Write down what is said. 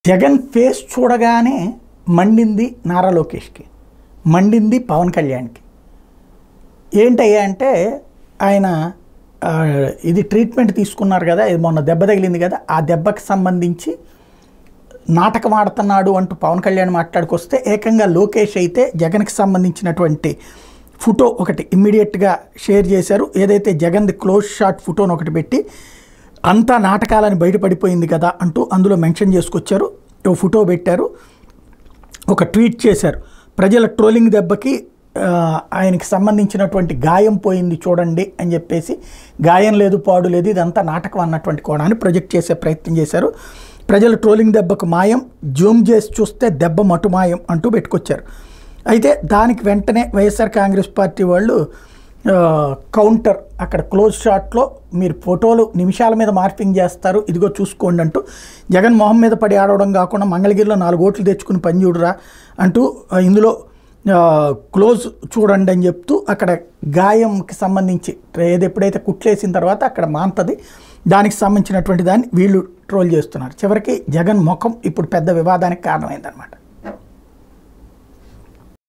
Jagan face చూడగానే మండింది నారా లోకేష్కి మండింది పవన్ కళ్యాణ్కి ఏంటయ్యా అంటే ఆయన ఆ, ఇది ట్రీట్మెంట్ తీసుకున్నారు కదా ఇది మొన్న దెబ్బ తగిలింది కదా ఆ దెబ్బకి సంబంధించి నాటకం ఆడుతున్నాడు అంటూ పవన్ కళ్యాణ్ మాట్లాడుకొస్తే ఏకంగా లోకేష్ అయితే జగన్కి సంబంధించినటువంటి ఫోటో ఒకటి ఇమ్మీడియట్గా షేర్ చేశారు ఏదైతే జగన్ది క్లోజ్ షాట్ ఫోటోను ఒకటి పెట్టి అంతా నాటకాలని బయటపడిపోయింది కదా అంటూ అందులో మెన్షన్ చేసుకొచ్చారు ఓ ఫోటో పెట్టారు ఒక ట్వీట్ చేశారు ప్రజల ట్రోలింగ్ దెబ్బకి ఆ, ఆయనకి సంబంధించినటువంటి గాయం పోయింది చూడండి అని చెప్పేసి గాయం లేదు పాడు లేదు ఇదంతా నాటకం అన్నటువంటి కోణాన్ని ప్రొజెక్ట్ చేసే ప్రయత్నం చేశారు ప్రజల ట్రోలింగ్ దెబ్బకు మాయం జూమ్ చేసి చూస్తే దెబ్బ మటుమాయం అంటూ పెట్టుకొచ్చారు అయితే దానికి వెంటనే వైఎస్ఆర్ కాంగ్రెస్ పార్టీ వాళ్ళు ఆ, కౌంటర్ అక్కడ క్లోజ్ షాట్లో మీరు ఫోటోలు నిమిషాల మీద మార్పింగ్ చేస్తారు ఇదిగో చూసుకోండి అంటూ జగన్ మొహం మీద పడి ఆడవడం కాకుండా మంగళగిరిలో నాలుగు ఓట్లు తెచ్చుకుని పని చూడరా అంటూ ఆ, ఇందులో ఆ, క్లోజ్ చూడండి అని చెప్తూ అక్కడ గాయంకి సంబంధించి ఏది ఎప్పుడైతే కుట్లేసిన తర్వాత అక్కడ మాంతది దానికి సంబంధించినటువంటి దాన్ని వీళ్ళు ట్రోల్ చేస్తున్నారు చివరికి జగన్ ముఖం ఇప్పుడు పెద్ద వివాదానికి కారణమైందనమాట